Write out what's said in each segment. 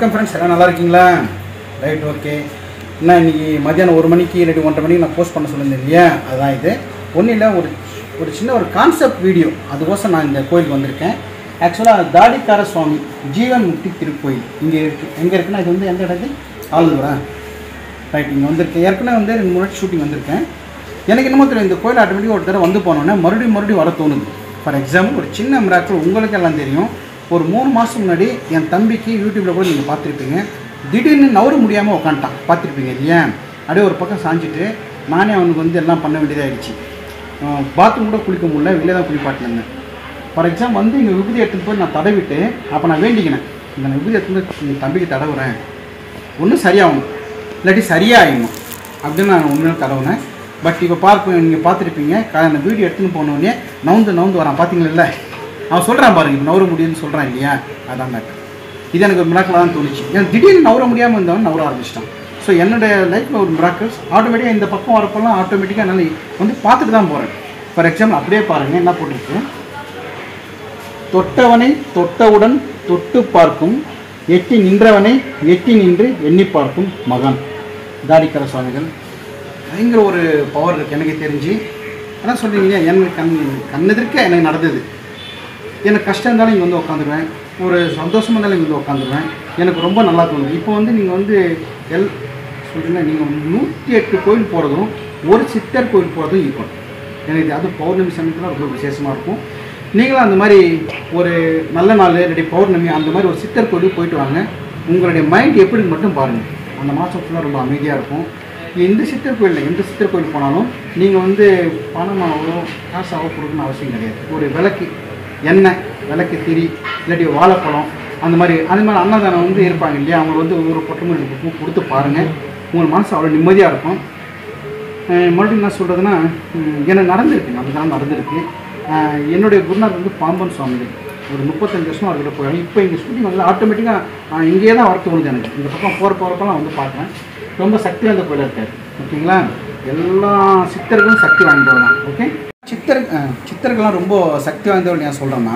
வணக்கம் ஃப்ரெண்ட்ஸ் எல்லாம் நல்லா இருக்கீங்களா ரைட் ஓகே என்ன இன்னைக்கு மத்தியானம் ஒரு மணிக்கு இல்லாட்டி ஒன்றரை மணிக்கு நான் போஸ்ட் பண்ண சொல்லியிருந்தேன் இல்லையா அதான் இது ஒன்றும் இல்லை ஒரு ஒரு சின்ன ஒரு கான்செப்ட் வீடியோ அதுக்கோசம் நான் இந்த கோயிலுக்கு வந்திருக்கேன் ஆக்சுவலாக தாடிக்கார சுவாமி ஜீவன் முக்தி திருக்கோயில் இங்கே இருக்கு எங்கே இருக்குன்னா இது வந்து எந்த இடத்து ஆளுநரா ரைட் இங்கே வந்திருக்கேன் ஏற்கனவே வந்து ரெண்டு மூணு ஷூட்டிங் வந்திருக்கேன் எனக்கு என்னமோ தெரியும் இந்த கோயில் ஆட்டோமேட்டிக்காக ஒரு தடவை வந்து போனோன்னே மறுபடியும் மறுபடியும் வர தோணுது ஃபார் எக்ஸாம்பிள் ஒரு சின்ன மிராக்கள் உங்களுக்கு எல்லாம் தெரியும் ஒரு மூணு மாதம் முன்னாடி என் தம்பிக்கு யூடியூப்பில் கூட நீங்கள் பார்த்துருப்பீங்க திடீர்னு நவர முடியாமல் உட்காந்துட்டான் பார்த்துருப்பீங்க இல்லையா அப்படியே ஒரு பக்கம் சாஞ்சிட்டு நானே அவனுக்கு வந்து எல்லாம் பண்ண வேண்டியதாகிடுச்சு பாத்ரூம் கூட குளிக்க முடியல வெளியே தான் குளிப்பாட்டினேன் ஃபார் எக்ஸாம்பிள் வந்து இங்கே விபூதி எடுத்துகிட்டு போய் நான் தடவிட்டு அப்போ நான் வேண்டிக்கினேன் இந்த நான் விபூதி எடுத்துட்டு போய் என் தம்பிக்கு தடவுறேன் ஒன்றும் சரியாகணும் இல்லாட்டி சரியாகிடணும் அப்படின்னு நான் உண்மையாக தடவுனேன் பட் இப்போ பார்க்க நீங்கள் பார்த்துருப்பீங்க க- அந்த வீடியோ எடுத்துன்னு போனோடனே நவுந்து நவுந்து வரான் பார்த்தீங்களா அவன் சொல்கிறான் பாருங்க இப்போ நவர முடியும்னு சொல்கிறான் இல்லையா அதான் மேட்டர் இது எனக்கு ஒரு மிராக்கலாக தான் தோணுச்சு ஏன்னா திடீர்னு நவர முடியாமல் இருந்தவன் நவர ஆரம்பிச்சிட்டான் ஸோ என்னுடைய லைஃப்பில் ஒரு மிராக்கல்ஸ் ஆட்டோமேட்டிக்காக இந்த பக்கம் வரப்பெல்லாம் ஆட்டோமேட்டிக்காக என்னால் வந்து பார்த்துட்டு தான் போகிறேன் ஃபார் எக்ஸாம்பிள் அப்படியே பாருங்கள் என்ன போட்டிருக்கு தொட்டவனை தொட்டவுடன் தொட்டு பார்க்கும் எட்டி நின்றவனை எட்டி நின்று எண்ணி பார்க்கும் மகான் தாடிக்கர சுவாமிகள் பயங்கர ஒரு பவர் இருக்குது எனக்கு தெரிஞ்சு அதான் சொல்றீங்க எனக்கு கண் கண்ணெதிர்க்க எனக்கு நடந்தது எனக்கு கஷ்டம் இருந்தாலும் இங்கே வந்து உட்காந்துருவேன் ஒரு சந்தோஷமாக இருந்தாலும் இங்கே வந்து உட்காந்துருவேன் எனக்கு ரொம்ப நல்லா தோணுது இப்போ வந்து நீங்கள் வந்து எல் சொல்கிறீங்க நீங்கள் நூற்றி எட்டு கோயில் போகிறதும் ஒரு சித்தர் கோயில் போகிறதும் ஈக்குவல் எனக்கு இது அது பௌர்ணமி சமயத்தில் ரொம்ப விசேஷமாக இருக்கும் நீங்களும் அந்த மாதிரி ஒரு நல்ல நாள் இல்லாட்டி பௌர்ணமி அந்த மாதிரி ஒரு சித்தர் கோயிலுக்கு போயிட்டு வாங்க உங்களுடைய மைண்ட் எப்படி மட்டும் பாருங்கள் அந்த மாதம் ஃபுல்லாக ரொம்ப அமைதியாக இருக்கும் எந்த சித்தர் கோயிலில் எந்த சித்தர் கோயில் போனாலும் நீங்கள் வந்து பணமாகவோ காசாவோ கொடுக்கணும்னு அவசியம் கிடையாது ஒரு விளக்கு எண்ணெய் விளக்கு திரி இல்லாட்டி வாழைப்பழம் அந்த மாதிரி அந்த மாதிரி அன்னதானம் வந்து இருப்பாங்க இல்லையா அவங்க வந்து ஒரு பொட்டமும் ரெண்டு பொட்டமும் கொடுத்து பாருங்கள் உங்கள் மனசு அவ்வளோ நிம்மதியாக இருக்கும் அஹ் மறுபடியும் என்ன சொல்கிறதுனா எனக்கு நடந்திருக்கு அதுதான் நடந்திருக்கு அஹ் என்னுடைய குருநாதர் வந்து பாம்பன் சுவாமிகள் ஒரு முப்பத்தஞ்சு வருஷம் அவர்கிட்ட போய் இப்போ இங்கே ஷூட்டிங் வந்து ஆட்டோமேட்டிக்காக இங்கேயே தான் வர தோணுது எனக்கு இந்த பக்கம் போகிற போகிறப்பெல்லாம் வந்து பார்க்குறேன் ரொம்ப சக்தி வாய்ந்த கோயிலாக இருக்கார் ஓகேங்களா எல்லா சித்தர்களும் சக்தி வாய்ந்தவர் தான் ஓகே சித்தர் அஹ் சித்தர்கள்லாம் ரொம்ப சக்தி வாய்ந்தவர் நான் சொல்கிறேன்னா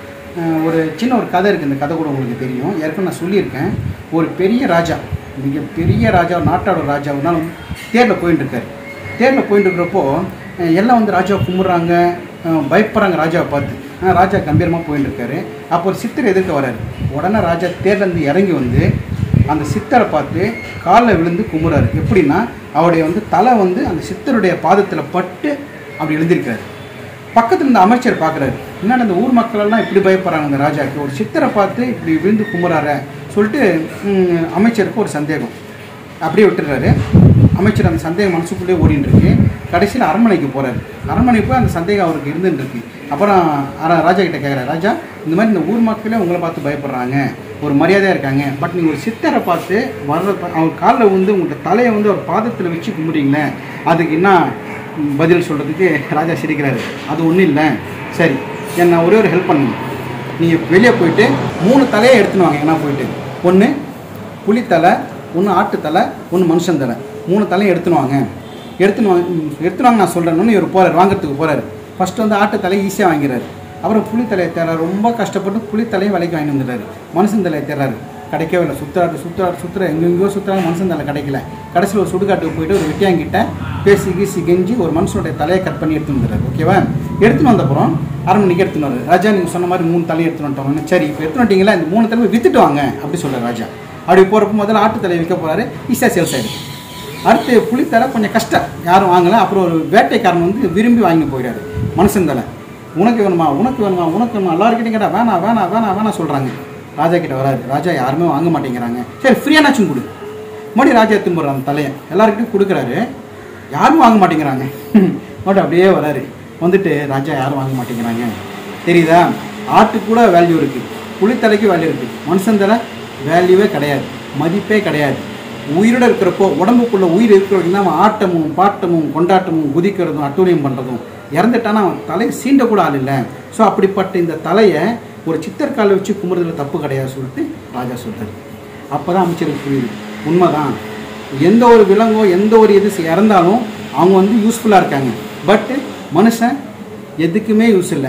ஒரு சின்ன ஒரு கதை இருக்குது இந்த கதை கூட உங்களுக்கு தெரியும் ஏற்கனவே நான் சொல்லியிருக்கேன் ஒரு பெரிய ராஜா மிக பெரிய ராஜா ஒரு நாட்டோட ராஜா ஒரு நாள் வந்து தேரில் போயிட்டு இருக்காரு தேரில் போயிட்டு இருக்கிறப்போ அஹ் எல்லாம் வந்து ராஜாவை கும்பிட்றாங்க அஹ் பயப்படுறாங்க ராஜாவை பார்த்து ஆனால் ராஜா கம்பீரமாக போயிட்டு இருக்காரு அப்போ ஒரு சித்தர் எதிர்க்க வராரு உடனே ராஜா தேர்லேருந்து இறங்கி வந்து அந்த சித்தரை பார்த்து காலில் விழுந்து கும்பிட்றாரு எப்படின்னா அவருடைய வந்து தலை வந்து அந்த சித்தருடைய பாதத்தில் பட்டு அப்படி எழுந்திருக்காரு பக்கத்தில் இருந்த அமைச்சர் பார்க்குறாரு என்னடா இந்த ஊர் மக்கள் எல்லாம் இப்படி பயப்படுறாங்க இந்த ராஜாக்கு ஒரு சித்தரை பார்த்து இப்படி விழுந்து கும்பிட்றாரு சொல்லிட்டு ம், அமைச்சருக்கு ஒரு சந்தேகம் அப்படியே விட்டுறாரு அமைச்சர் அந்த சந்தேகம் மனசுக்குள்ளேயே ஓடிட்டு இருக்கு கடைசியில் அரண்மனைக்கு போகிறாரு அரண்மனைக்கு போய் அந்த சந்தேகம் அவருக்கு இருந்துட்டு இருக்கு அப்புறம் அர- ராஜா கிட்ட கேட்குறாரு ராஜா இந்த மாதிரி இந்த ஊர் மக்களே உங்களை பார்த்து பயப்படுறாங்க ஒரு மரியாதையாக இருக்காங்க பட் நீங்கள் ஒரு சித்தரை பார்த்து வர்ற அவர் காலில் வந்து உங்களோட தலையை வந்து அவர் பாதத்தில் வச்சு கும்பிட்றீங்களே அதுக்கு என்ன ம், பதில் சொல்கிறதுக்கு ராஜா சிரிக்கிறாரு அது ஒன்றும் இல்லை சரி என்ன ஒரே ஒரு ஹெல்ப் பண்ணுங்க நீங்கள் வெளியே போயிட்டு மூணு தலையை எடுத்துன்னு வாங்க எங்கன்னா போயிட்டு ஒன்று புலித்தலை ஒன்று ஆட்டுத்தலை ஒன்று மனுஷன் தலை மூணு தலையும் எடுத்துன்னு வாங்க எடுத்துன்னு வாங்க ம், எடுத்துன்னு வாங்க நான் சொல்கிறேன்னு இவர் போகிறார் வாங்குறதுக்கு போகிறாரு ஃபஸ்ட்டு வந்து ஆட்டுத்தலை ஈஸியாக வாங்கிறாரு அப்புறம் புலித்தலையை தேடுறாரு ரொம்ப கஷ்டப்பட்டு புலித்தலையும் விலைக்கு வாங்கிட்டு வந்துடுறாரு மனுஷன் தலையை தேடுறாரு கிடைக்கவே இல்லை சுற்றுறாரு சுற்றுறாரு சுற்றுற எங்கெங்கேயோ சுற்றுறாரு மனுஷன் தலை கிடைக்கல கடைசியில் ஒரு சுடுகாட்டுக்கு போயிட்டு ஒரு வெட்டியாங்கிட்ட பேசி கீசி கெஞ்சி ஒரு மனுஷனுடைய தலையை கட் பண்ணி எடுத்துன்னு வந்துடுறாரு ஓகேவா எடுத்துன்னு வந்தப்புறம் அரண்மனைக்கு எடுத்துன்னு வர்றாரு ராஜா நீங்கள் சொன்ன மாதிரி மூணு தலையை எடுத்துன்னு வந்துட்டோம் சரி இப்போ எடுத்துன்னு வந்துட்டீங்களா இந்த மூணு தலையை வித்துட்டு வாங்க அப்படி சொல்கிறார் ராஜா அப்படி போகிறப்ப முதல்ல ஆட்டு தலையை விற்க போகிறாரு ஈஸியாக சேல்ஸ் ஆயிடுது அடுத்து புலித்தலை கொஞ்சம் கஷ்டம் யாரும் வாங்கல அப்புறம் ஒரு வேட்டைக்காரன் வந்து விரும்பி வாங்கி போயிடாரு மனுஷன் தலை உனக்கு வேணுமா உனக்கு வேணுமா உனக்கு வேணுமா எல்லாருக்கிட்டையும் கேட்டால் வேணாம் வேணாம் வேணாம் வேணாம் சொல்கிறாங்க ராஜா கிட்ட வராது ராஜா யாருமே வாங்க மாட்டேங்கிறாங்க சரி ஃப்ரீயானாச்சும் கொடு மறுபடியும் ராஜா எடுத்துன்னு போடுறாங்க அந்த தலையை எல்லாருக்கிட்டையும் கொடுக்குறாரு யாரும் வாங்க மாட்டேங்கிறாங்க மறுபடியும் அப்படியே வராரு வந்துட்டு ராஜா யாரும் வாங்க மாட்டேங்கிறாங்க தெரியுதா ஆட்டுக்கு கூட வேல்யூ இருக்குது புலித்தலைக்கு வேல்யூ இருக்குது மனுஷன் தலை வேல்யூவே கிடையாது மதிப்பே கிடையாது உயிரோட இருக்கிறப்போ உடம்புக்குள்ள உயிர் இருக்கிறவங்க அவன் ஆட்டமும் பாட்டமும் கொண்டாட்டமும் குதிக்கிறதும் அட்டூழியம் பண்ணுறதும் இறந்துட்டானா அவன் தலையை சீண்ட கூட ஆள் இல்லை ஸோ அப்படிப்பட்ட இந்த தலையை ஒரு சித்தர் காலை வச்சு கும்பிட்றதுல தப்பு கிடையாது சொல்லிட்டு ராஜா சொல்றாரு அப்போ தான் அமைச்சருக்கு புரியுது உண்மைதான் எந்த ஒரு விலங்கோ எந்த ஒரு இது இறந்தாலும் அவங்க வந்து யூஸ்ஃபுல்லாக இருக்காங்க பட் மனுஷன் எதுக்குமே யூஸ் இல்லை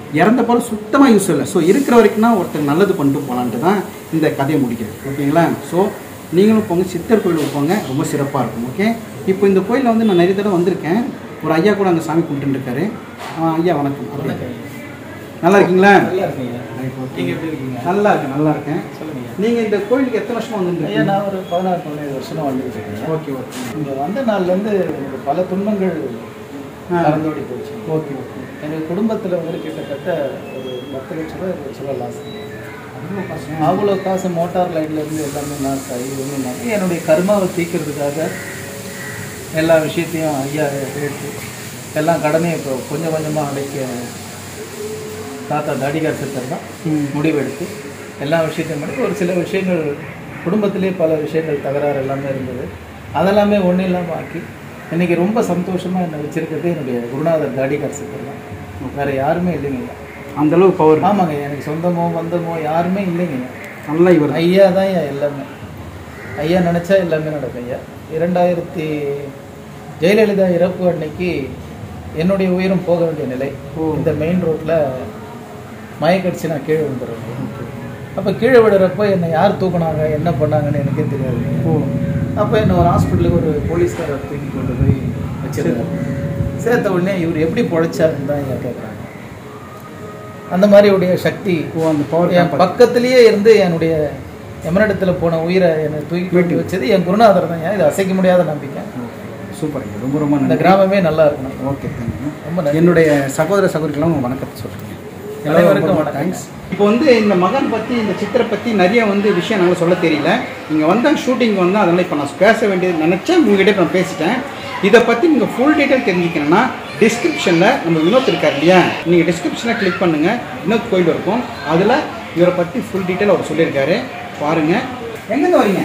இறந்த பிறகு சுத்தமாக யூஸ் இல்லை ஸோ இருக்கிற வரைக்கும்னா ஒருத்தர் நல்லது பண்ணிட்டு போகலான்ட்டு தான் இந்த கதையை முடிக்கிறேன் ஓகேங்களா ஸோ நீங்களும் போங்க சித்தர் கோயிலுக்கு போங்க ரொம்ப சிறப்பாக இருக்கும் ஓகே இப்போ இந்த கோயிலில் வந்து நான் நிறைய தடவை வந்திருக்கேன் ஒரு ஐயா கூட அங்கே சாமி கும்பிட்டு இருக்காரு ஆ, ஐயா வணக்கம் அப்படியே. நல்லா இருக்கீங்களா நல்லா இருக்கீங்க நீங்க எப்படி இருக்கீங்க நல்லா இருக்கேன் நல்லா இருக்கேன் சொல்லுங்க நீங்கள் இந்த கோயிலுக்கு எத்தனை வருஷமா ஐயா வந்துருக்கீங்க நான் ஒரு பதினாறு பதினேழு வருஷமா வந்துட்டு இருக்கேன் ஓகே ஓகே இங்க வந்த நாள்ல இருந்து எனக்கு பல துன்பங்கள் ஆ. நடந்தோடி போச்சு ஓகே ஓகே எனக்கு குடும்பத்துல வந்து கிட்டத்தட்ட ஒரு பத்து லட்ச ரூபா இருபது லட்ச ரூபா லாஸ் அவ்வளோ காசு அவ்வளோ காசு மோட்டார் லைன்ல இருந்து எல்லாமே லாஸ் ஆகி ஒன்றும் இல்லாமல் என்னுடைய கர்மாவை தீர்க்கறதுக்காக எல்லா விஷயத்தையும் ஐயா எடுத்து எல்லாம் கடனையும் இப்போ கொஞ்சம் கொஞ்சமாக அடைக்க தாத்தா தாடிகார் சித்தர் தான் ம். முடிவெடுத்து எல்லா விஷயத்தையும் பண்ணி ஒரு சில விஷயங்கள் குடும்பத்திலே பல விஷயங்கள் தகராறு எல்லாமே இருந்தது அதெல்லாமே ஒன்றும் இல்லாமல் ஆக்கி இன்னைக்கு ரொம்ப சந்தோஷமாக என்னை வச்சிருக்கிறது என்னுடைய குருநாதர் தாடிகார் சித்தர் தான் வேறு யாருமே இல்லைங்க ஐயா. அந்த அளவுக்கு பவர் ஆமாங்க எனக்கு சொந்தமோ பந்தமோ யாருமே இல்லைங்க ஐயா. நல்லா இவர் ஐயா தான் ஐயா எல்லாமே ஐயா நினச்சா எல்லாமே நடக்கும் ஐயா இரண்டாயிரத்தி ஜெயலலிதா இறப்பு அன்னைக்கு என்னுடைய உயிரும் போக வேண்டிய நிலை ஓ. இந்த மெயின் ரோட்டில் மயக்கடிச்சு நான் கீழே விழுந்துடுறேன் அப்போ கீழே விடுறப்போ என்னை யார் தூக்குனாங்க என்ன பண்ணாங்கன்னு எனக்கே தெரியாது ஓ அப்போ என்ன ஒரு ஹாஸ்பிட்டலுக்கு ஒரு போலீஸ்காரர் தூக்கி கொண்டு போய் வச்சிருக்காரு சேர்த்த உடனே இவர் எப்படி பொழைச்சாருன்னு தான் ஐயா கேட்குறாங்க அந்த மாதிரி உடைய சக்தி ஓ அந்த பவர் என் பக்கத்திலேயே இருந்து என்னுடைய எமனிடத்துல போன உயிரை என்னை தூக்கி வீட்டு வச்சது என் குருநாதர் தான் இது அசைக்க முடியாத நம்பிக்கை சூப்பர் ஐயா ரொம்ப ரொம்ப இந்த நன்றி கிராமமே நல்லா இருக்கணும் ஓகே தேங்க்யூ ரொம்ப நன்றி என்னுடைய சகோதர சகோதரிக்கெல்லாம் உங்கள் வணக்கத்தை சொல்கிறேன் அனைவருக்கும் வணக்கம். தேங்க்ஸ் இப்போ வந்து இந்த மகன் பற்றி இந்த சித்திரை பற்றி நிறைய வந்து விஷயம் என்னால் சொல்ல தெரியல இங்கே வந்தால் ஷூட்டிங் வந்தால் அதனால் இப்போ நான் பேச வேண்டியது நினச்சேன் உங்ககிட்ட இப்ப நான் பேசிட்டேன் இதை பற்றி நீங்கள் ஃபுல் டீட்டெயில் தெரிஞ்சுக்கணும்னா டிஸ்கிரிப்ஷனில் நம்ம வினோத் இருக்கார் இல்லையா நீங்கள் டிஸ்கிரிப்ஷனை கிளிக் பண்ணுங்கள் வினோத் கோயில் இருக்கும் அதில் இவரை பற்றி ஃபுல் டீட்டெயில் அவர் சொல்லியிருக்காரு பாருங்கள் எங்கேருந்து வரீங்க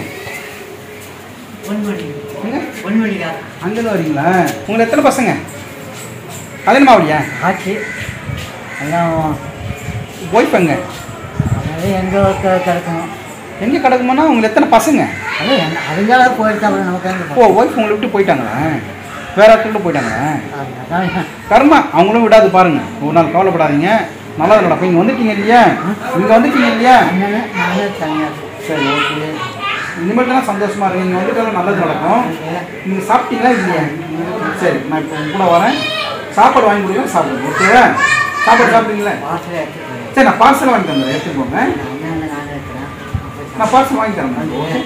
பொன்மொழி எங்க பொன்மொழிதான் அங்கேருந்து வரீங்களா உங்களுக்கு எத்தனை பசங்க கல்யாணம் ஆகலையா ஆச்சு எல்லாம் ஒய்ஃப் எங்க அது எங்கே கிடக்கும் எங்கே கிடக்குமானா உங்களுக்கு எத்தனை பசங்க அது என்ன அதுங்களாம் போயிருக்காங்க நமக்கு எங்கே ஓ ஒய்ஃப் உங்களை விட்டு போயிட்டாங்களா வேற இடத்துல போயிட்டாங்களா அதான் கர்மா அவங்களும் விடாது பாருங்க ஒரு நாள் கவலைப்படாதீங்க நல்லா நடக்கும் இங்கே வந்துட்டீங்க இல்லையா இங்கே வந்துட்டீங்க இல்லையா அண்ணனே நானே தனியாக சரி ஓகே இனிமேல் தான் சந்தோஷமா இருக்கு இங்கே வந்துட்டாலும் நல்லது நடக்கும் நீங்கள் சாப்பிட்டீங்களா இல்லையா சரி நான் இப்போ உங்க கூட வரேன் சாப்பாடு வாங்கி கொடுக்குறேன் சாப்பிடுங்க ஓகேவா சாப்பாடு சாப்பிடுங்களா பாட்டில் எடுத்துக்கிறேன் சரி நான் பார்சல் வாங்கி தந்துடுறேன் எடுத்துட்டு போங்க அண்ணன் நானே இருக்கிறேன் நான் பார்சல் வாங்கி தரேன் ஓகே